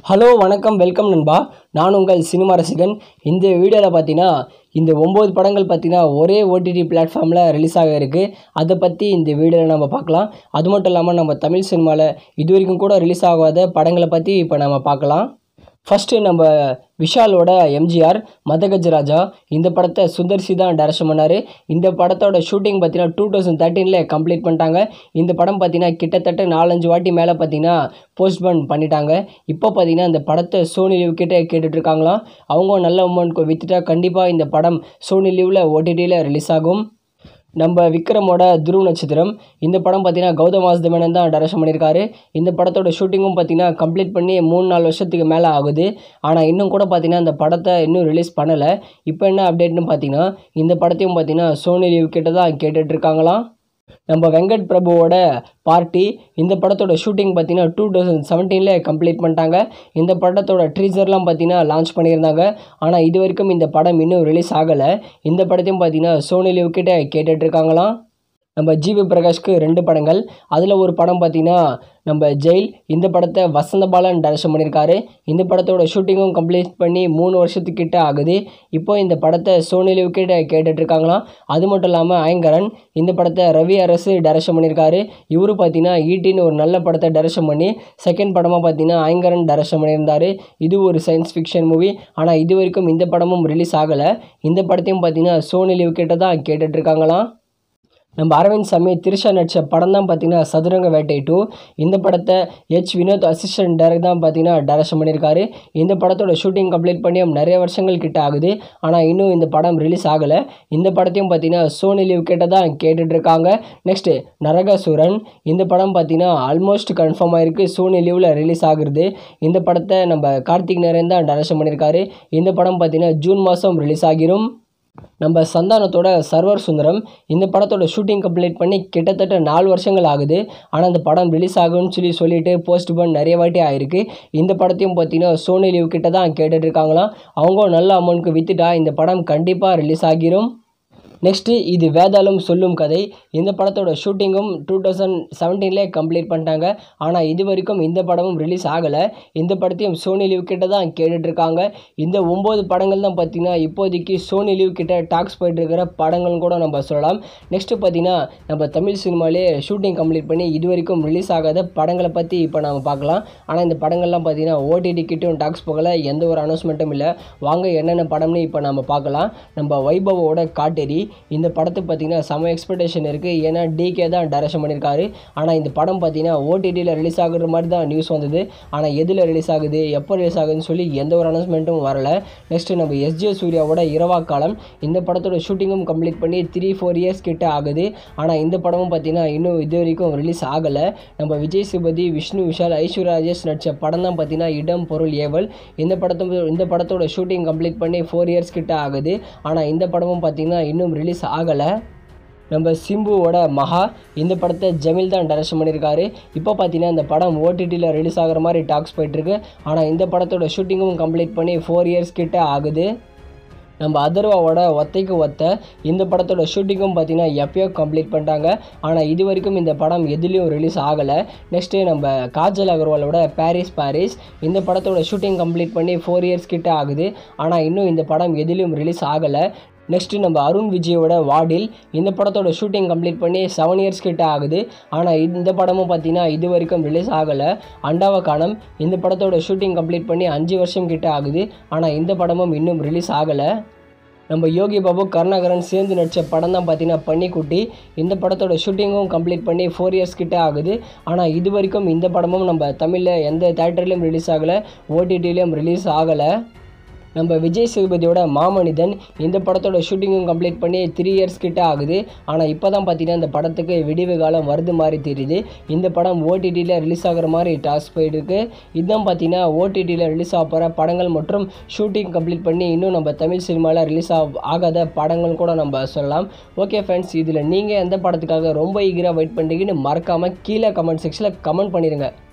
hello வணக்கம் welcome நண்பா நான் உங்கள் சினிமா ரசிகன் இந்த வீடியோவில் பார்த்தீங்கன்னா இந்த ஒம்பது படங்கள் பார்த்தீங்கன்னா ஒரே ஓடிடி பிளாட்ஃபார்மில் ரிலீஸ் ஆக இருக்குது அதை பற்றி இந்த வீடியோவில் நம்ம பார்க்கலாம் அது மட்டும் இல்லாமல் நம்ம தமிழ் சினிமாவில் இது வரைக்கும் கூட ரிலீஸ் ஆகாத படங்களை பற்றி இப்போ நம்ம பார்க்கலாம் ஃபஸ்ட்டு நம்ம விஷாலோட எம்ஜிஆர் மதகஜராஜா இந்த படத்தை சுந்தர் சி தான் டைரக்ஷன் பண்ணார் இந்த படத்தோட ஷூட்டிங் பார்த்தீங்கன்னா டூ தௌசண்ட் தேர்ட்டீனில் கம்ப்ளீட் பண்ணிட்டாங்க இந்த படம் பார்த்தீங்கன்னா கிட்டத்தட்ட நாலஞ்சு வாட்டி மேலே பார்த்தீங்கன்னா போஸ்ட்போன் பண்ணிட்டாங்க இப்போ பார்த்தீங்கன்னா இந்த படத்தை சோனி லிவ் கிட்டே கேட்டுட்டு இருக்காங்களாம் அவங்க நல்ல அமௌண்ட்க்கு விற்றுட்டா கண்டிப்பாக இந்த படம் சோனி லிவில் ஓடிடியில் ரிலீஸ் ஆகும் நம்ம விக்ரமோட துருவ நட்சத்திரம் இந்த படம் பார்த்தீங்கன்னா கௌதம் வாசுதேவன் தான் டைரக்ஷன் பண்ணியிருக்காரு இந்த படத்தோட ஷூட்டிங்கும் பார்த்தீங்கன்னா கம்ப்ளீட் பண்ணி மூணு நாலு வருஷத்துக்கு மேலே ஆகுது ஆனால் இன்னும் கூட பார்த்தீங்கன்னா இந்த படத்தை இன்னும் ரிலீஸ் பண்ணலை இப்போ என்ன அப்டேட்னு பார்த்தீங்கன்னா இந்த படத்தையும் பார்த்தீங்கன்னா சோனி லீவ் கிட்ட தான் கேட்டுட்டு இருக்காங்களாம் நம்ம வெங்கட் பிரபுவோட பார்ட்டி இந்த படத்தோட ஷூட்டிங் பார்த்தீங்கன்னா டூ தௌசண்ட் செவன்டீனில் கம்ப்ளீட் பண்ணிட்டாங்க இந்த படத்தோட ட்ரீசர்லாம் பார்த்தீங்கன்னா லான்ச் பண்ணியிருந்தாங்க ஆனால் இது வரைக்கும் இந்த படம் இன்னும் ரிலீஸ் ஆகலை இந்த படத்தையும் பார்த்தீங்கன்னா சோனி லிவ் கிட்ட கேட்டுட்டு இருக்காங்களாம் நம்ம ஜிவி பிரகாஷ்க்கு ரெண்டு படங்கள் அதில் ஒரு படம் பார்த்தீங்கன்னா நம்ம ஜெயில் இந்த படத்தை வசந்த பாலன் டைரக்ஷன் பண்ணியிருக்காரு இந்த படத்தோட ஷூட்டிங்கும் கம்ப்ளீட் பண்ணி மூணு வருஷத்துக்கிட்ட ஆகுது இப்போ இந்த படத்தை சோனி லிவ் கிட்ட கேட்டுட்டு இருக்காங்களாம் அது மட்டும் இல்லாமல் ஐங்கரன் இந்த படத்தை ரவி அரசு டைரக்ஷன் பண்ணியிருக்காரு இவரு பார்த்தீங்கன்னா ஈட்டின்னு ஒரு நல்ல படத்தை டைரக்ஷன் பண்ணி செகண்ட் படமாக பார்த்தீங்கன்னா ஐங்கரன் டைரக்ஷன் பண்ணியிருந்தார் இது ஒரு சயின்ஸ் ஃபிக்ஷன் மூவி ஆனால் இது வரைக்கும் இந்த படமும் ரிலீஸ் ஆகலை இந்த படத்தையும் பார்த்தீங்கன்னா சோனி லிவ் கிட்ட தான் கேட்டுட்டு இருக்காங்களாம் நம்ம அரவிந்த் சாமி திரிஷா நடித்த படம் தான் பார்த்தீங்கன்னா சதுரங்க வேட்டை டூ இந்த படத்தை ஹெச் வினோத் அசிஸ்டன்ட் டைரக்ட் தான் பார்த்தீங்கன்னா டைரக்ஷன் பண்ணியிருக்காரு இந்த படத்தோட ஷூட்டிங் கம்ப்ளீட் பண்ணி நிறைய வருஷங்கள் கிட்ட ஆகுது ஆனால் இன்னும் இந்த படம் ரிலீஸ் ஆகலை இந்த படத்தையும் பார்த்தீங்கன்னா சோனி லீவ் கிட்ட தான் கேட்டுட்டு இருக்காங்க நெக்ஸ்ட்டு நரகாசூரன் இந்த படம் பார்த்தீங்கன்னா ஆல்மோஸ்ட் கன்ஃபார்ம் ஆயிருக்கு சோனி லீவில் ரிலீஸ் ஆகுறது இந்த படத்தை நம்ம கார்த்திக் நேரன் தான் டைரக்ஷன் பண்ணியிருக்காரு இந்த படம் பார்த்தீங்கன்னா ஜூன் மாதம் ரிலீஸ் ஆகிரும் நம்ம சந்தானத்தோட சர்வர் சுந்தரம் இந்த படத்தோட ஷூட்டிங் கம்ப்ளீட் பண்ணி கிட்டத்தட்ட நாலு வருஷங்கள் ஆகுது ஆனால் அந்த படம் ரிலீஸ் ஆகும்னு சொல்லி சொல்லிட்டு போஸ்ட் பண்ண நிறைய வாட்டி ஆயிருக்கு இந்த படத்தையும் பார்த்தீங்கன்னா சோனி லீவ் கிட்ட தான் கேட்டுட்டு இருக்காங்களாம் அவங்க நல்ல அமௌண்ட்க்கு விற்றுட்டா இந்த படம் கண்டிப்பாக ரிலீஸ் ஆகிரும் நெக்ஸ்ட்டு இது வேதாளம் சொல்லும் கதை இந்த படத்தோட ஷூட்டிங்கும் டூ தௌசண்ட் செவன்டீன்லேயே கம்ப்ளீட் பண்ணிட்டாங்க ஆனால் இது வரைக்கும் இந்த படமும் ரிலீஸ் ஆகலை இந்த படத்தையும் சோனி லீவ் கிட்ட தான் கேட்டுட்டு இருக்காங்க இந்த ஒம்பது படங்கள் தான் பார்த்திங்கன்னா இப்போதைக்கு சோனி லீவ் கிட்ட டாக்ஸ் போயிட்டு இருக்கிற படங்கள்னு கூட நம்ம சொல்லலாம் நெக்ஸ்ட்டு பார்த்திங்கன்னா நம்ம தமிழ் சினிமாலே ஷூட்டிங் கம்ப்ளீட் பண்ணி இது வரைக்கும் ரிலீஸ் ஆகாத படங்களை பற்றி இப்போ நம்ம பார்க்கலாம் ஆனால் இந்த படங்கள்லாம் பார்த்திங்கன்னா ஓடிடி கிட்டும் டாக்ஸ் போகலை எந்த ஒரு அனௌன்ஸ்மெண்ட்டும் இல்லை வாங்க என்னென்ன படம்னு இப்போ நம்ம பார்க்கலாம் நம்ம வைபவோட காட்டேரி இந்த படத்துக்கு பார்த்தீங்கன்னா செம எக்ஸ்பெக்டேஷன் இருக்குது ஏன்னா டிகே தான் டைரக்ஷன் பண்ணியிருக்காரு ஆனால் இந்த படம் பார்த்தீங்கன்னா ஓடிடியில் ரிலீஸ் ஆகுற மாதிரி தான் நியூஸ் வந்தது ஆனால் எதில் ரிலீஸ் ஆகுது எப்போ ரிலீஸ் ஆகுதுன்னு சொல்லி எந்த ஒரு அனௌன்ஸ்மெண்ட்டும் வரல நெக்ஸ்ட்டு நம்ம எஸ்ஜே சூர்யாவோட இரவா காலம் இந்த படத்தோட ஷூட்டிங்கும் கம்ப்ளீட் பண்ணி த்ரீ ஃபோர் இயர்ஸ் கிட்ட ஆகுது ஆனால் இந்த படமும் பார்த்தீங்கன்னா இன்னும் இது வரைக்கும் ரிலீஸ் ஆகலை நம்ம விஜய் சிபதி விஷ்ணு விஷால் ஐஸ்வர்யா ராஜேஷ் நடித்த படம் தான் பார்த்தீங்கன்னா இடம் பொருள் ஏவல் இந்த படத்தை இந்த படத்தோட ஷூட்டிங் கம்ப்ளீட் பண்ணி ஃபோர் இயர்ஸ் கிட்ட ஆகுது ஆனால் இந்த படமும் பார்த்தீங்கன்னா இன்னும் ரிலீஸ் ஆகலை நம்ம சிம்புவோட மகா இந்த படத்தை ஜமீல் தான் டைரக்ஷன் பண்ணியிருக்காரு இப்போ பார்த்தீங்கன்னா இந்த படம் ஓடிடியில் ரிலீஸ் ஆகிற மாதிரி டாக்ஸ் போயிட்டுருக்கு ஆனால் இந்த படத்தோட ஷூட்டிங்கும் கம்ப்ளீட் பண்ணி ஃபோர் இயர்ஸ் கிட்ட ஆகுது நம்ம அதர்வாவோட ஒத்தைக்கு ஒத்த இந்த படத்தோட ஷூட்டிங்கும் பார்த்தீங்கன்னா எப்பயோ கம்ப்ளீட் பண்ணிட்டாங்க ஆனால் இது வரைக்கும் இந்த படம் எதுலேயும் ரிலீஸ் ஆகலை நெக்ஸ்ட்டு நம்ம காஜல் அகர்வாலோட பாரிஸ் பாரிஸ் இந்த படத்தோட ஷூட்டிங் கம்ப்ளீட் பண்ணி ஃபோர் இயர்ஸ் கிட்ட ஆகுது ஆனால் இன்னும் இந்த படம் எதுலேயும் ரிலீஸ் ஆகலை நெக்ஸ்ட்டு நம்ம அருண் விஜயோட வாடில் இந்த படத்தோட ஷூட்டிங் கம்ப்ளீட் பண்ணி செவன் இயர்ஸ் கிட்ட ஆகுது ஆனால் இந்த படமும் பார்த்தீங்கன்னா இது வரைக்கும் ரிலீஸ் ஆகலை அண்டாவ காணம் இந்த படத்தோட ஷூட்டிங் கம்ப்ளீட் பண்ணி அஞ்சு வருஷம் கிட்ட ஆகுது ஆனால் இந்த படமும் இன்னும் ரிலீஸ் ஆகலை நம்ம யோகி பாபு கருணாகரன் சேர்ந்து நடித்த படம் தான் பார்த்தீங்கன்னா பன்னிக்குட்டி இந்த படத்தோட ஷூட்டிங்கும் கம்ப்ளீட் பண்ணி ஃபோர் இயர்ஸ் கிட்ட ஆகுது ஆனால் இது வரைக்கும் இந்த படமும் நம்ம தமிழில் எந்த தேட்டர்லேயும் ரிலீஸ் ஆகலை ஓடிடிலையும் ரிலீஸ் ஆகலை நம்ம விஜய் சேதுபதியோட மாமனிதன் இந்த படத்தோட ஷூட்டிங்கும் கம்ப்ளீட் பண்ணி த்ரீ இயர்ஸ் கிட்ட ஆகுது ஆனால் இப்போ தான் பார்த்தீங்கன்னா இந்த படத்துக்கு விடிவு காலம் வருது மாதிரி தெரியுது இந்த படம் ஓடிடியில் ரிலீஸ் ஆகிற மாதிரி டாஸ்க் போயிட்டுருக்கு இதுதான் பார்த்தீங்கன்னா ஓடிடியில் ரிலீஸ் ஆக போகிற படங்கள் மற்றும் ஷூட்டிங் கம்ப்ளீட் பண்ணி இன்னும் நம்ம தமிழ் சினிமாவில் ரிலீஸ் ஆகாத படங்கள் கூட நம்ம சொல்லலாம் ஓகே ஃப்ரெண்ட்ஸ் இதில் நீங்கள் எந்த படத்துக்காக ரொம்ப ஈகராக வெயிட் பண்ணுறீங்கன்னு மறக்காமல் கீழே கமெண்ட் செக்ஷனில் கமெண்ட் பண்ணிடுங்க